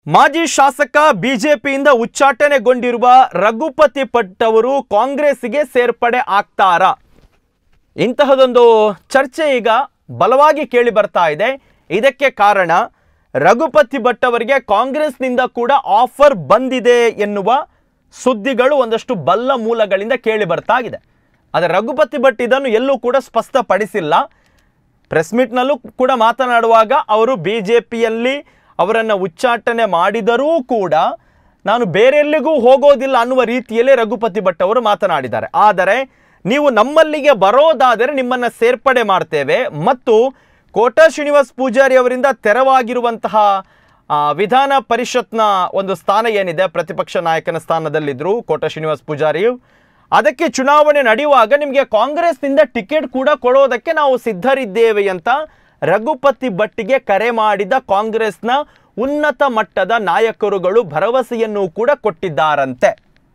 ಮಾಜಿ ಶಾಸಕ ಬಿಜೆಪಿಯಿಂದ ಉಚ್ಚಾಟನೆಗೊಂಡಿರುವ ರಘುಪತಿ ಭಟ್ ಅವರು ಕಾಂಗ್ರೆಸ್ಗೆ ಸೇರ್ಪಡೆ ಆಗ್ತಾರಾ ಇಂತಹದೊಂದು ಚರ್ಚೆ ಈಗ ಬಲವಾಗಿ ಕೇಳಿ ಬರ್ತಾ ಇದೆ ಇದಕ್ಕೆ ಕಾರಣ ರಘುಪತಿ ಭಟ್ ಅವರಿಗೆ ಕಾಂಗ್ರೆಸ್ನಿಂದ ಕೂಡ ಆಫರ್ ಬಂದಿದೆ ಎನ್ನುವ ಸುದ್ದಿಗಳು ಒಂದಷ್ಟು ಬಲ್ಲ ಮೂಲಗಳಿಂದ ಕೇಳಿ ಬರ್ತಾ ಇದೆ ಆದರೆ ರಘುಪತಿ ಭಟ್ ಇದನ್ನು ಎಲ್ಲೂ ಕೂಡ ಸ್ಪಷ್ಟಪಡಿಸಿಲ್ಲ ಪ್ರೆಸ್ ಮೀಟ್ನಲ್ಲೂ ಕೂಡ ಮಾತನಾಡುವಾಗ ಅವರು ಬಿ ಜೆ ಪಿಯಲ್ಲಿ ಅವರನ್ನು ಉಚ್ಚಾಟನೆ ಮಾಡಿದರೂ ಕೂಡ ನಾನು ಬೇರೆಲ್ಲಿಗೂ ಹೋಗೋದಿಲ್ಲ ಅನ್ನುವ ರೀತಿಯಲ್ಲೇ ರಘುಪತಿ ಭಟ್ ಅವರು ಮಾತನಾಡಿದ್ದಾರೆ ಆದರೆ ನೀವು ನಮ್ಮಲ್ಲಿಗೆ ಬರೋದಾದರೆ ನಿಮ್ಮನ್ನು ಸೇರ್ಪಡೆ ಮಾಡ್ತೇವೆ ಮತ್ತು ಕೋಟಾ ಶ್ರೀನಿವಾಸ್ ಪೂಜಾರಿ ಅವರಿಂದ ತೆರವಾಗಿರುವಂತಹ ಆ, ವಿಧಾನ ಪರಿಷತ್ನ ಒಂದು ಸ್ಥಾನ ಏನಿದೆ ಪ್ರತಿಪಕ್ಷ ನಾಯಕನ ಸ್ಥಾನದಲ್ಲಿದ್ದರು ಕೋಟಾ ಶ್ರೀನಿವಾಸ್ ಪೂಜಾರಿ ಅದಕ್ಕೆ ಚುನಾವಣೆ ನಡೆಯುವಾಗ ನಿಮಗೆ ಕಾಂಗ್ರೆಸ್ನಿಂದ ಟಿಕೆಟ್ ಕೂಡ ಕೊಡೋದಕ್ಕೆ ನಾವು ಸಿದ್ಧರಿದ್ದೇವೆ ಅಂತ ರಘುಪತಿ ಭಟ್ಟಿಗೆ ಕರೆ ಮಾಡಿದ ಕಾಂಗ್ರೆಸ್ನ ಉನ್ನತ ಮಟ್ಟದ ನಾಯಕರುಗಳು ಭರವಸೆಯನ್ನು ಕೂಡ ಕೊಟ್ಟಿದ್ದಾರಂತೆ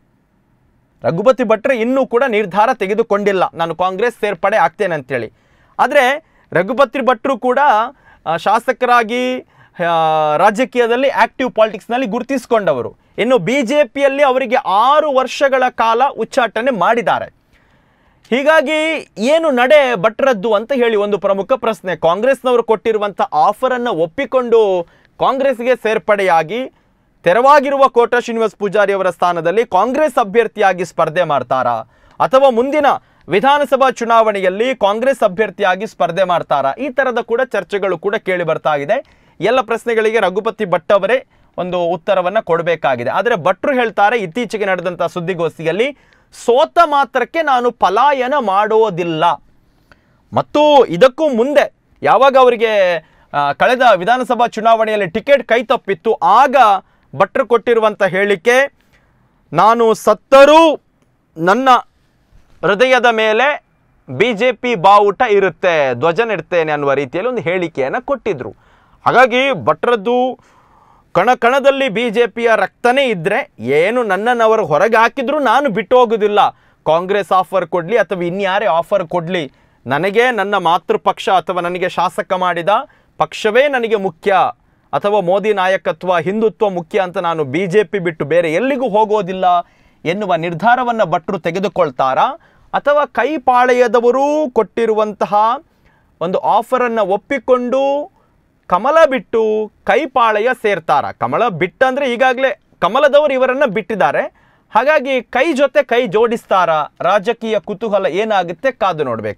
ರಘುಪತಿ ಭಟ್ರೆ ಇನ್ನೂ ಕೂಡ ನಿರ್ಧಾರ ತೆಗೆದುಕೊಂಡಿಲ್ಲ ನಾನು ಕಾಂಗ್ರೆಸ್ ಸೇರ್ಪಡೆ ಆಗ್ತೇನೆ ಅಂತೇಳಿ ಆದರೆ ರಘುಪತಿ ಭಟ್ರು ಕೂಡ ಆ, ಶಾಸಕರಾಗಿ ಆ, ರಾಜಕೀಯದಲ್ಲಿ ಆಕ್ಟಿವ್ ಪಾಲಿಟಿಕ್ಸ್ನಲ್ಲಿ ಗುರುತಿಸಿಕೊಂಡವರು ಇನ್ನು ಬಿ ಜೆ ಪಿಯಲ್ಲಿ ಅವರಿಗೆ ಆರು ವರ್ಷಗಳ ಕಾಲ ಉಚ್ಚಾಟನೆ ಮಾಡಿದ್ದಾರೆ ಹೀಗಾಗಿ ಏನು ನಡೆ ಭಟ್ರದ್ದು ಅಂತ ಹೇಳಿ ಒಂದು ಪ್ರಮುಖ ಪ್ರಶ್ನೆ ಕಾಂಗ್ರೆಸ್ನವರು ಕೊಟ್ಟಿರುವಂಥ ಆಫರನ್ನು ಒಪ್ಪಿಕೊಂಡು ಕಾಂಗ್ರೆಸ್ಗೆ ಸೇರ್ಪಡೆಯಾಗಿ ತೆರವಾಗಿರುವ ಕೋಟಾ ಶ್ರೀನಿವಾಸ್ ಪೂಜಾರಿ ಅವರ ಸ್ಥಾನದಲ್ಲಿ ಕಾಂಗ್ರೆಸ್ ಅಭ್ಯರ್ಥಿಯಾಗಿ ಸ್ಪರ್ಧೆ ಮಾಡ್ತಾರಾ ಅಥವಾ ಮುಂದಿನ ವಿಧಾನಸಭಾ ಚುನಾವಣೆಯಲ್ಲಿ ಕಾಂಗ್ರೆಸ್ ಅಭ್ಯರ್ಥಿಯಾಗಿ ಸ್ಪರ್ಧೆ ಮಾಡ್ತಾರಾ ಈ ಥರದ ಕೂಡ ಚರ್ಚೆಗಳು ಕೂಡ ಕೇಳಿ ಬರ್ತಾ ಇದೆ ಎಲ್ಲ ಪ್ರಶ್ನೆಗಳಿಗೆ ರಘುಪತಿ ಭಟ್ ಅವರೇ ಒಂದು ಉತ್ತರವನ್ನು ಕೊಡಬೇಕಾಗಿದೆ ಆದರೆ ಭಟ್ರು ಹೇಳ್ತಾರೆ ಇತ್ತೀಚೆಗೆ ನಡೆದಂಥ ಸುದ್ದಿಗೋಷ್ಠಿಯಲ್ಲಿ ಸೋತ ಮಾತ್ರಕ್ಕೆ ನಾನು ಪಲಾಯನ ಮಾಡೋದಿಲ್ಲ ಮತ್ತು ಇದಕ್ಕೂ ಮುಂದೆ ಯಾವಾಗ ಅವರಿಗೆ ಆ, ಕಳೆದ ವಿಧಾನಸಭಾ ಚುನಾವಣೆಯಲ್ಲಿ ಟಿಕೆಟ್ ಕೈ ತಪ್ಪಿತ್ತು ಆಗ ಭಟ್ರು ಕೊಟ್ಟಿರುವಂಥ ಹೇಳಿಕೆ ನಾನು ಸತ್ತರೂ ನನ್ನ ಹೃದಯದ ಮೇಲೆ ಬಿ ಜೆ ಪಿ ಬಾವುಟ ಇರುತ್ತೆ ಧ್ವಜ ನೆಡ್ತೇನೆ ಅನ್ನುವ ರೀತಿಯಲ್ಲಿ ಒಂದು ಹೇಳಿಕೆಯನ್ನು ಕೊಟ್ಟಿದ್ರು ಹಾಗಾಗಿ ಭಟ್ರದ್ದು ಕಣ ಕಣದಲ್ಲಿ ಬಿ ಜೆ ಪಿಯ ರಕ್ತನೇ ಇದ್ದರೆ ಏನು ನನ್ನನ್ನು ಅವರು ಹೊರಗೆ ಹಾಕಿದ್ರು ನಾನು ಬಿಟ್ಟು ಹೋಗೋದಿಲ್ಲ ಕಾಂಗ್ರೆಸ್ ಆಫರ್ ಕೊಡಲಿ ಅಥವಾ ಇನ್ಯಾರೇ ಆಫರ್ ಕೊಡಲಿ ನನಗೆ ನನ್ನ ಮಾತೃಪಕ್ಷ ಅಥವಾ ನನಗೆ ಶಾಸಕ ಮಾಡಿದ ಪಕ್ಷವೇ ನನಗೆ ಮುಖ್ಯ ಅಥವಾ ಮೋದಿ ನಾಯಕತ್ವ ಹಿಂದುತ್ವ ಮುಖ್ಯ ಅಂತ ನಾನು ಬಿ ಜೆ ಪಿ ಬಿಟ್ಟು ಬೇರೆ ಎಲ್ಲಿಗೂ ಹೋಗೋದಿಲ್ಲ ಎನ್ನುವ ನಿರ್ಧಾರವನ್ನು ಭಟ್ರು ತೆಗೆದುಕೊಳ್ತಾರಾ ಅಥವಾ ಕೈಪಾಳೆಯದವರೂ ಕೊಟ್ಟಿರುವಂತಹ ಒಂದು ಆಫರನ್ನು ಒಪ್ಪಿಕೊಂಡು ಕಮಲ ಬಿಟ್ಟು ಕೈಪಾಳೆಯ ಸೇರ್ತಾರ ಕಮಲ ಬಿಟ್ಟಂದ್ರೆ ಈಗಾಗಲೇ ಕಮಲದವರು ಇವರನ್ನ ಬಿಟ್ಟಿದ್ದಾರೆ ಹಾಗಾಗಿ ಕೈ ಜೊತೆ ಕೈ ಜೋಡಿಸ್ತಾರ ರಾಜಕೀಯ ಕುತೂಹಲ ಏನಾಗುತ್ತೆ ಕಾದು ನೋಡಬೇಕು